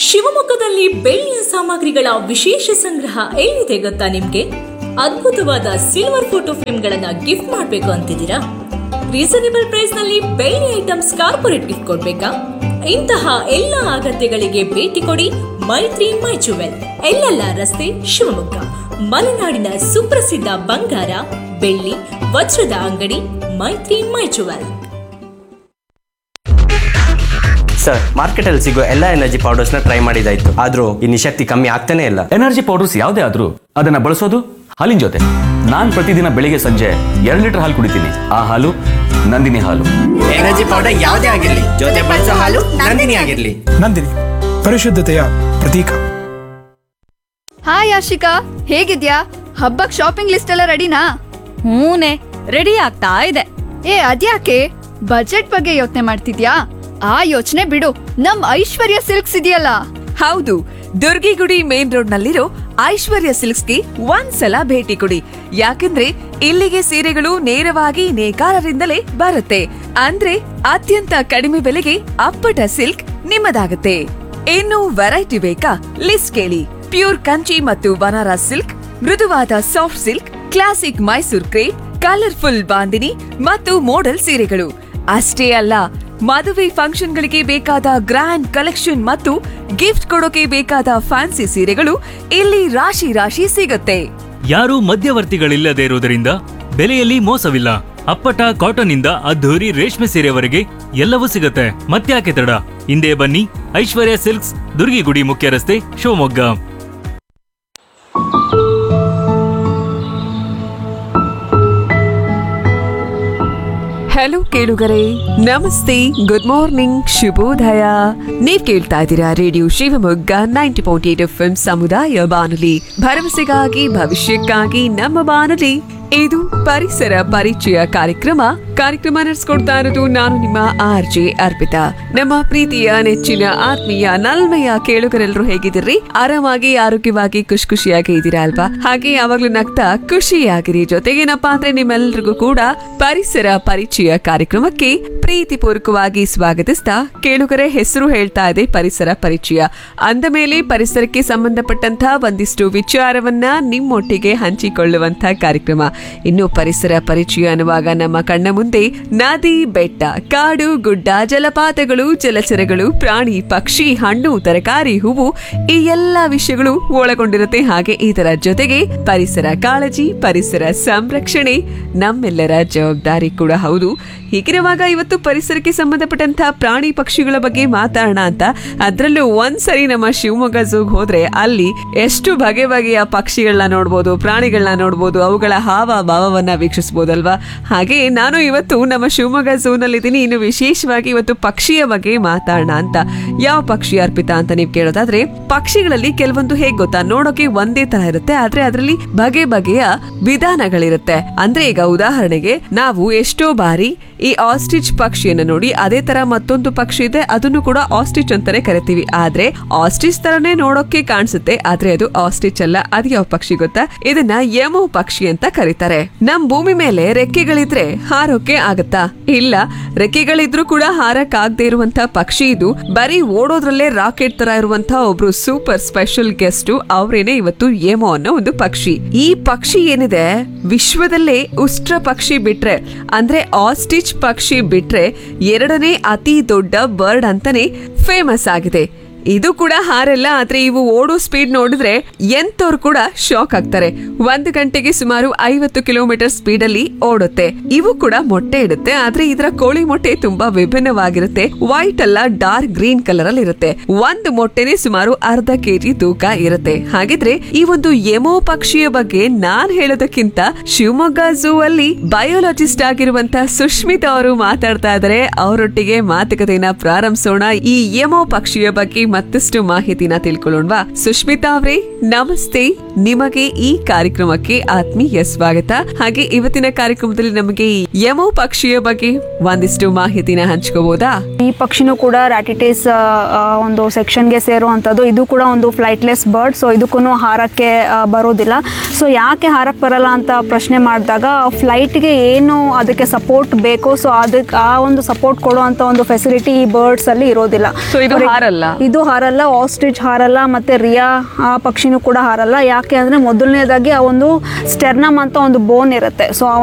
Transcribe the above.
ಶಿವಮೊಗ್ಗದಲ್ಲಿ ಬೆಳ್ಳಿಯ ಸಾಮಗ್ರಿಗಳ ವಿಶೇಷ ಸಂಗ್ರಹ ಎಲ್ಲಿದೆ ಗೊತ್ತಾ ನಿಮ್ಗೆ ಅದ್ಭುತವಾದ ಸಿಲ್ವರ್ ಫೋಟೋ ಫ್ರೇಮ್ಗಳನ್ನ ಗಿಫ್ಟ್ ಮಾಡಬೇಕು ಅಂತಿದ್ದೀರಾ ರೀಸನೇಬಲ್ ಪ್ರೈಸ್ ನಲ್ಲಿ ಬೆಳ್ಳಿ ಐಟಮ್ಸ್ ಕಾರ್ಪೊರೇಟ್ ಗಿಫ್ಟ್ ಕೊಡ್ಬೇಕಾ ಇಂತಹ ಎಲ್ಲ ಅಗತ್ಯಗಳಿಗೆ ಭೇಟಿ ಕೊಡಿ ಮೈತ್ರಿ ಮೈ ಜುವೆಲ್ ಎಲ್ಲೆಲ್ಲ ರಸ್ತೆ ಶಿವಮೊಗ್ಗ ಮಲೆನಾಡಿನ ಸುಪ್ರಸಿದ್ಧ ಬಂಗಾರ ಬೆಳ್ಳಿ ವಜ್ರದ ಅಂಗಡಿ ಮೈತ್ರಿ ಮೈ ಜುವೆಲ್ ಸರ್ ಮಾರ್ಕೆಟಲ್ಲಿ ಸಿಗೋ ಎಲ್ಲ ಎನರ್ಜಿ ಪೌಡರ್ಸ್ನ ಟ್ರೈ ಮಾಡಿದಾಯ್ತು ಆದ್ರೂ ಈ ನಿಶಕ್ತಿ ಕಮ್ಮಿ ಆಗ್ತಾನೆ ಇಲ್ಲ ಎನರ್ಜಿ ಪೌಡರ್ಸ್ ಯಾವುದೇ ಆದ್ರೂ ಅದನ್ನ ಬಳಸೋದು ಹಾಲಿನ ಜೊತೆ ನಾನ್ ಪ್ರತಿದಿನ ಬೆಳಿಗ್ಗೆ ಸಂಜೆ ಎರಡು ಲೀಟರ್ ಹಾಲು ಕುಡಿತೀನಿ ಆ ಹಾಲು ನಂದಿನಿ ಹಾಲು ಎನರ್ಜಿ ಪೌಡರ್ ಯಾವುದೇ ಆಗಿರ್ಲಿ ಜೊತೆ ಬಳಸೋ ಹಾಲು ನಂದಿನಿ ಆಗಿರ್ಲಿ ನಂದಿನಿ ಪರಿಶುದ್ಧತೆಯ ಪ್ರತೀಕ ಹಾಯ್ ಆಶಿಕಾ ಹೇಗಿದ್ಯಾ ಹಬ್ಬಕ್ ಶಾಪಿಂಗ್ ಲಿಸ್ಟ್ ಎಲ್ಲ ರೆಡಿನಾ ಹೂನೆ ರೆಡಿ ಆಗ್ತಾ ಇದೆ ಏ ಅದ್ಯಾಕೆ ಬಜೆಟ್ ಬಗ್ಗೆ ಯೋಚನೆ ಮಾಡ್ತಿದ್ಯಾ ಆ ಯೋಚನೆ ಬಿಡು ನಮ್ ಐಶ್ವರ್ಯ ಸಿಲ್ಕ್ಸ್ ಇದೆಯಲ್ಲ ಹೌದು ದುರ್ಗಿಗುಡಿ ಮೇನ್ ರೋಡ್ ನಲ್ಲಿರೋ ಐಶ್ವರ್ಯ ಸಿಲ್ಕ್ಸ್ಗೆ ಒಂದ್ಸಲ ಭೇಟಿ ಕೊಡಿ ಯಾಕಂದ್ರೆ ಇಲ್ಲಿಗೆ ಸೀರೆಗಳು ನೇರವಾಗಿ ನೇಕಾರರಿಂದಲೇ ಬರುತ್ತೆ ಅಂದ್ರೆ ಅತ್ಯಂತ ಕಡಿಮೆ ಬೆಲೆಗೆ ಅಪ್ಪಟ ಸಿಲ್ಕ್ ನಿಮ್ಮದಾಗುತ್ತೆ ಇನ್ನು ವೆರೈಟಿ ಬೇಕಾ ಲಿಸ್ಟ್ ಕೇಳಿ ಪ್ಯೂರ್ ಕಂಚಿ ಮತ್ತು ಬನಾರಸ್ ಸಿಲ್ಕ್ ಮೃದುವಾದ soft silk classic Mysore crepe colourful bandhani ಮತ್ತು ಮೋಡಲ್ ಸೀರೆಗಳು ಅಷ್ಟೇ ಅಲ್ಲ ಮದುವೆ ಫಂಕ್ಷನ್ಗಳಿಗೆ ಬೇಕಾದ ಗ್ರ್ಯಾಂಡ್ ಕಲೆಕ್ಷನ್ ಮತ್ತು ಗಿಫ್ಟ್ ಕೊಡೋಕೆ ಬೇಕಾದ ಫ್ಯಾನ್ಸಿ ಸೀರೆಗಳು ಇಲ್ಲಿ ರಾಶಿ ರಾಶಿ ಸಿಗುತ್ತೆ ಯಾರೂ ಮಧ್ಯವರ್ತಿಗಳಿಲ್ಲದೆ ಇರುವುದರಿಂದ ಬೆಲೆಯಲ್ಲಿ ಮೋಸವಿಲ್ಲ ಅಪ್ಪಟ ಕಾಟನ್ ಇಂದ ಅದ್ಧೂರಿ ರೇಷ್ಮೆ ಸೀರೆವರೆಗೆ ಎಲ್ಲವೂ ಸಿಗುತ್ತೆ ಮತ್ತ್ಯಾಕೆ ತಡ ಹಿಂದೆ ಬನ್ನಿ ಐಶ್ವರ್ಯ ಸಿಲ್ಕ್ಸ್ ದುರ್ಗಿಗುಡಿ ಮುಖ್ಯ ರಸ್ತೆ ಶಿವಮೊಗ್ಗ ಹಲೋ ಕೇಳುಗರೆ ನಮಸ್ತೆ ಗುಡ್ ಮಾರ್ನಿಂಗ್ ಶುಭೋದಯ ನೀವ್ ಕೇಳ್ತಾ ಇದ್ದೀರಾ radio Shivamogga ninety point eight F M ಸಮುದಾಯ ಬಾನುಲಿ ಭರವಸೆಗಾಗಿ ಭವಿಷ್ಯಕ್ಕಾಗಿ ನಮ್ಮ ಬಾನುಲಿ ಇದು ಪರಿಸರ ಪರಿಚಯ ಕಾರ್ಯಕ್ರಮ ಕಾರ್ಯಕ್ರಮ ನಡೆಸ್ಕೊಡ್ತಾ ಇರೋದು ನಾನು ನಿಮ್ಮ ಆರ್ ಜೆ ಅರ್ಪಿತಾ ನಮ್ಮ ಪ್ರೀತಿಯ ನೆಚ್ಚಿನ ಆತ್ಮೀಯ ನಲ್ಮೆಯ ಕೇಳುಗರೆಲ್ಲರೂ ಹೇಗಿದ್ದೀರಿ ಆರಾಮಾಗಿ ಆರೋಗ್ಯವಾಗಿ ಖುಷಿ ಖುಷಿಯಾಗಿ ಇದ್ದೀರಾ ಅಲ್ವಾ ಹಾಗೆ ಯಾವಾಗ್ಲೂ ನಗ್ತಾ ಖುಷಿಯಾಗಿರಿ ಜೊತೆಗೇನಪ್ಪಾ ಅಂದ್ರೆ ನಿಮ್ಮೆಲ್ಲರಿಗೂ ಕೂಡ ಪರಿಸರ ಪರಿಚಯ ಕಾರ್ಯಕ್ರಮಕ್ಕೆ ಪ್ರೀತಿಪೂರ್ವಕವಾಗಿ ಸ್ವಾಗತಿಸ್ತಾ ಕೇಳುಗರೆ ಹೆಸರು ಹೇಳ್ತಾ ಇದೆ ಪರಿಸರ ಪರಿಚಯ ಅಂದ ಮೇಲೆ ಪರಿಸರಕ್ಕೆ ಸಂಬಂಧಪಟ್ಟಂತಹ ಒಂದಿಷ್ಟು ವಿಚಾರವನ್ನ ನಿಮ್ಮೊಟ್ಟಿಗೆ ಹಂಚಿಕೊಳ್ಳುವಂತ ಕಾರ್ಯಕ್ರಮ ಇನ್ನು ಪರಿಸರ ಪರಿಚಯ ಅನ್ನುವಾಗ ನಮ್ಮ ಕಣ್ಣ ಮುಂದೆ ನದಿ ಬೆಟ್ಟ ಕಾಡು ಗುಡ್ಡ ಜಲಪಾತಗಳು ಜಲಚರಗಳು ಪ್ರಾಣಿ ಪಕ್ಷಿ ಹಣ್ಣು ತರಕಾರಿ ಹೂವು ಈ ಎಲ್ಲ ವಿಷಯಗಳು ಒಳಗೊಂಡಿರುತ್ತೆ ಹಾಗೆ ಇದರ ಜೊತೆಗೆ ಪರಿಸರ ಕಾಳಜಿ ಪರಿಸರ ಸಂರಕ್ಷಣೆ ನಮ್ಮೆಲ್ಲರ ಜವಾಬ್ದಾರಿ ಕೂಡ ಹೌದು ಹೀಗಿರುವಾಗ ಇವತ್ತು ಪರಿಸರಕ್ಕೆ ಸಂಬಂಧಪಟ್ಟಂತಹ ಪ್ರಾಣಿ ಪಕ್ಷಿಗಳ ಬಗ್ಗೆ ಮಾತಾಡೋಣ ಅಂತ ಅದ್ರಲ್ಲೂ ಒಂದ್ಸರಿ ನಮ್ಮ ಶಿವಮೊಗ್ಗ ಝೂಗ್ ಹೋದ್ರೆ ಅಲ್ಲಿ ಎಷ್ಟು ಬಗೆ ಬಗೆಯ ಪಕ್ಷಿಗಳನ್ನ ನೋಡ್ಬೋದು ಪ್ರಾಣಿಗಳನ್ನ ನೋಡ್ಬೋದು ಅವುಗಳ ಹಾವ ಭಾವವನ್ನ ವೀಕ್ಷಿಸಬಹುದಲ್ವಾ ಹಾಗೆ ನಾನು ಇವತ್ತು ನಮ್ಮ ಶಿವಮೊಗ್ಗ ಝೂ ನಲ್ಲಿದ್ದೀನಿ ಇನ್ನು ವಿಶೇಷವಾಗಿ ಇವತ್ತು ಪಕ್ಷಿಯ ಬಗ್ಗೆ ಮಾತಾಡೋಣ ಅಂತ ಯಾವ ಪಕ್ಷಿ ಅರ್ಪಿತ ಅಂತ ನೀವು ಕೇಳೋದಾದ್ರೆ ಪಕ್ಷಿಗಳಲ್ಲಿ ಕೆಲವೊಂದು ಹೇಗ್ ಗೊತ್ತಾ ನೋಡೋಕೆ ಒಂದೇ ತರ ಇರುತ್ತೆ ಆದ್ರೆ ಅದರಲ್ಲಿ ಬಗೆ ಬಗೆಯ ವಿಧಾನಗಳಿರುತ್ತೆ ಅಂದ್ರೆ ಈಗ ಉದಾಹರಣೆಗೆ ನಾವು ಎಷ್ಟೋ ಬಾರಿ ಈ ಆಸ್ಟಿಚ್ ಪಕ್ಷಿಯನ್ನ ನೋಡಿ ಅದೇ ತರ ಮತ್ತೊಂದು ಪಕ್ಷಿ ಇದೆ ಅದನ್ನು ಕೂಡ ಆಸ್ಟಿಚ್ ಅಂತಾನೆ ಕರಿತೀವಿ ಆದ್ರೆ ಆಸ್ಟಿಚ್ ತರನೇ ನೋಡೋಕೆ ಕಾಣಿಸುತ್ತೆ ಆದ್ರೆ ಅದು ಆಸ್ಟಿಚ್ ಅಲ್ಲ ಅದು ಯಾವ ಪಕ್ಷಿ ಗೊತ್ತಾ ಇದನ್ನ ಯಮೋ ಪಕ್ಷಿ ಅಂತ ಕರೀತಾರೆ ನಮ್ ಭೂಮಿ ಮೇಲೆ ರೆಕ್ಕೆಗಳಿದ್ರೆ ಹಾರೋಕೆ ಆಗತ್ತಾ ಇಲ್ಲ ರೆಕ್ಕೆಗಳಿದ್ರೂ ಕೂಡ ಹಾರಕ್ ಆಗದೆ ಇರುವಂತ ಪಕ್ಷಿ ಇದು ಬರೀ ಓಡೋದ್ರಲ್ಲೇ ರಾಕೆಟ್ ತರ ಇರುವಂತ ಒಬ್ರು ಸೂಪರ್ ಸ್ಪೆಷಲ್ ಗೆಸ್ಟ್ ಅವರೇನೆ ಇವತ್ತು ಏಮೋ ಅನ್ನೋ ಒಂದು ಪಕ್ಷಿ ಈ ಪಕ್ಷಿ ಏನಿದೆ ವಿಶ್ವದಲ್ಲೇ ಉಷ್ಟ್ರ ಪಕ್ಷಿ ಬಿಟ್ರೆ ಅಂದ್ರೆ ಆಸ್ಟಿಚ್ ಪಕ್ಷಿ ಬಿಟ್ರೆ ಎರಡನೇ ಅತಿ ದೊಡ್ಡ ಬರ್ಡ್ ಅಂತಾನೆ ಫೇಮಸ್ ಆಗಿದೆ ಇದು ಕೂಡ ಹಾರಲ್ಲ ಆದ್ರೆ ಇವು ಓಡೋ ಸ್ಪೀಡ್ ನೋಡಿದ್ರೆ ಎಂತವ್ರು ಕೂಡ ಶಾಕ್ ಆಗ್ತಾರೆ ಒಂದು ಗಂಟೆಗೆ ಸುಮಾರು ಐವತ್ತು ಕಿಲೋಮೀಟರ್ ಸ್ಪೀಡ್ ಅಲ್ಲಿ ಓಡುತ್ತೆ ಇವು ಕೂಡ ಮೊಟ್ಟೆ ಇಡುತ್ತೆ ಆದ್ರೆ ಇದರ ಕೋಳಿ ಮೊಟ್ಟೆ ತುಂಬಾ ವಿಭಿನ್ನವಾಗಿರುತ್ತೆ ವೈಟ್ ಅಲ್ಲ ಡಾರ್ಕ್ ಗ್ರೀನ್ ಕಲರ್ ಅಲ್ಲಿ ಇರುತ್ತೆ ಒಂದು ಮೊಟ್ಟೆನೆ ಸುಮಾರು ಅರ್ಧ ಕೆಜಿ ತೂಕ ಇರುತ್ತೆ ಹಾಗಿದ್ರೆ ಈ ಒಂದು ಎಮೋ ಪಕ್ಷಿಯ ಬಗ್ಗೆ ನಾನ್ ಹೇಳೋದಕ್ಕಿಂತ ಶಿವಮೊಗ್ಗ ಝೂ ಅಲ್ಲಿ ಬಯೋಲಜಿಸ್ಟ್ ಆಗಿರುವಂತ ಸುಷ್ಮಿತಾ ಅವರು ಮಾತಾಡ್ತಾ ಇದ್ದಾರೆ ಅವರೊಟ್ಟಿಗೆ ಮಾತುಕತೆಯನ್ನ ಪ್ರಾರಂಭಿಸೋಣ ಈ ಎಮೋ ಪಕ್ಷಿಯ ಬಗ್ಗೆ ಮತ್ತಷ್ಟು ಮಾಹಿತಿನ ತಿಳ್ಕೊಳ್ಳೋಣವಾ ಸುಷ್ಮಿತಾ ಅವ್ರೆ ನಮಸ್ತೆ ನಿಮಗೆ ಈ ಕಾರ್ಯಕ್ರಮಕ್ಕೆ ಆತ್ಮೀಯ ಸ್ವಾಗತ ಹಾಗೆ ಇವತ್ತಿನ ಕಾರ್ಯಕ್ರಮದಲ್ಲಿ ನಮಗೆ ಯಮೋ ಪಕ್ಷಿಯ ಬಗ್ಗೆ ಒಂದಿಷ್ಟು ಮಾಹಿತಿನ ಹಂಚ್ಕೋಬಹುದಾ ಈ ಪಕ್ಷಿನೂ ಕೂಡ ರ್ಯಾಟಿಟೇಸ್ ಒಂದು ಸೆಕ್ಷನ್ಗೆ ಸೇರುವಂಥದ್ದು ಇದು ಕೂಡ ಒಂದು ಫ್ಲೈಟ್ಲೆಸ್ ಬರ್ಡ್ ಸೊ ಇದಕ್ಕೂ ಹಾರಕ್ಕೆ ಆ, ಬರೋದಿಲ್ಲ ಸೊ ಯಾಕೆ ಹಾರಕ್ಕೆ ಬರಲ್ಲ ಅಂತ ಪ್ರಶ್ನೆ ಮಾಡಿದಾಗ ಫ್ಲೈಟ್ಗೆ ಏನು ಅದಕ್ಕೆ ಸಪೋರ್ಟ್ ಬೇಕೋ ಸೊ ಅದಕ್ಕೆ ಆ ಒಂದು ಸಪೋರ್ಟ್ ಕೊಡುವಂಥ ಒಂದು ಫೆಸಿಲಿಟಿ ಈ birds ಅಲ್ಲಿ ಇರೋದಿಲ್ಲ So ಇದು For- ಹಾರಲ್ಲ? ಇದು ಹಾರಲ್ಲ ಆಸ್ಟ್ರಿಚ್ ಹಾರಲ್ಲ ಮತ್ತೆ ರಿಯಾ ಆ ಪಕ್ಷಿನೂ ಕೂಡ ಹಾರಲ್ಲ ಯಾಕೆ ಅಂದ್ರೆ ಮೊದಲನೇದಾಗಿ ಆ ಒಂದು ಸ್ಟೆರ್ನಮ್ ಅಂತ ಒಂದು ಬೋನ್ ಇರುತ್ತೆ ಸೊ